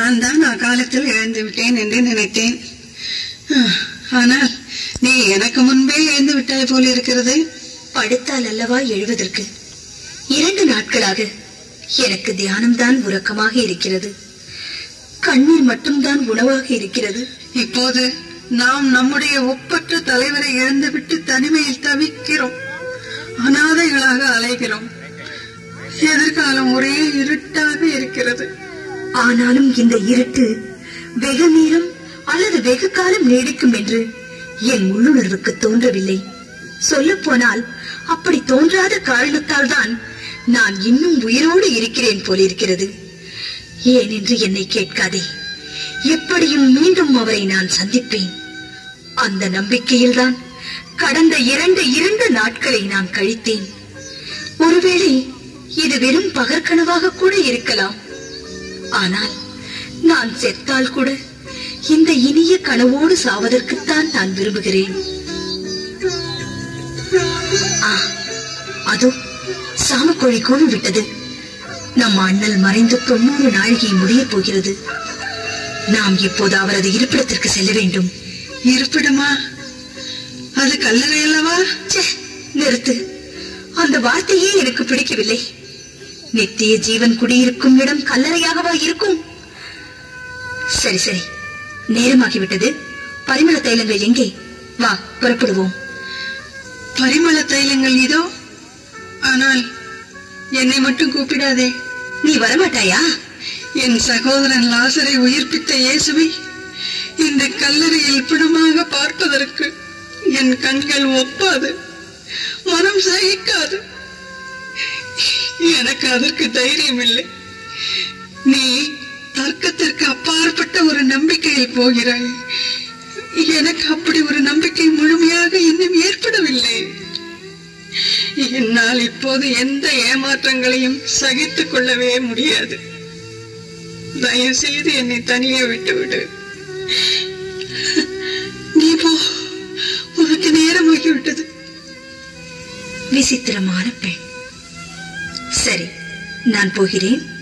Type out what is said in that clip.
நான் தான் அக்காலத்தில் எழுந்து விட்டேன் என்று நினைத்தேன் ஆஹ், ஆனால் நீ எனக்கு முன்பே எழுந்து விட்டாய் போல இருக்கிறது படுத்தால் அல்லவா எழுவதற்கு இரண்டு நாட்களாக எனக்கு தியானம்தான் உறக்கமாக இருக்கிறது கண்ணீர் மட்டும்தான் உணவாக இருக்கிறது இப்போது நாம் நம்முடைய ஒப்பற்ற தலைவரை இழந்துவிட்டு தனிமையில் தவிக்கிறோம் அனாதைகளாக அலைகிறோம் எதிர்காலம் ஒரே இருட்டாக இருக்கிறது ஆனாலும் இந்த இருட்டு வெகு நேரம் அல்லது வெகு காலம் நீடிக்கும் என்று என் உள்ளுணர்வுக்கு தோன்றவில்லை சொல்லப் போனால் அப்படி தோன்றாத காரணத்தால் தான் நான் இன்னும் உயிரோடு இருக்கிறேன் போலிருக்கிறது ஏன் என்று என்னை கேட்காதே எப்படியும் மீண்டும் அவரை நான் சந்திப்பேன் அந்த நம்பிக்கையில்தான் கடந்த இரண்டு இரண்டு நாட்களை நான் கழித்தேன் ஒருவேளை இது வெறும் பகற்கனவாக கூட இருக்கலாம் ஆனால் நான் செத்தால் கூட இந்த இனிய கனவோடு சாவதற்குத்தான் நான் விரும்புகிறேன் ஆ, அதோ சாமக்கோழி கூவி விட்டது நம் அண்ணல் மறைந்து தொண்ணூறு நாழிகை முடியப் போகிறது நாம் இப்போது அவரது இருப்பிடத்திற்கு செல்ல வேண்டும் இருப்பிடமா அது கல்லறை அல்லவா ச்சே, நிறுத்து அந்த வார்த்தையே எனக்கு பிடிக்கவில்லை நித்திய ஜீவன் குடியிருக்கும் இடம் கல்லறையாகவா இருக்கும் சரி சரி நேரமாகிவிட்டது பரிமள தைலங்கள் எங்கே வா புறப்படுவோம் பரிமள தைலங்கள் இதோ ஆனால் என்னை மட்டும் கூப்பிடாதே நீ வரமாட்டாயா என் சகோதரன் லாசரை உயிர்ப்பித்த இயேசுவை இந்த கல்லறையில் பிணமாக பார்ப்பதற்கு என் கண்கள் ஒப்பாது மனம் சகிக்காது எனக்கு அதற்கு தைரியம் இல்லை நீ தர்க்கத்திற்கு அப்பாற்பட்ட ஒரு நம்பிக்கையில் போகிறாய் எனக்கு அப்படி ஒரு நம்பிக்கை முழுமையாக இன்னும் ஏற்படவில்லை என்னால் இப்போது எந்த ஏமாற்றங்களையும் சகித்துக் கொள்ளவே முடியாது தயவு செய்து என்னை தனியே விட்டுவிடு நீ போ உனக்கு நேரமாகிவிட்டது விசித்திரமான பெண் சரி நான் போகிறேன்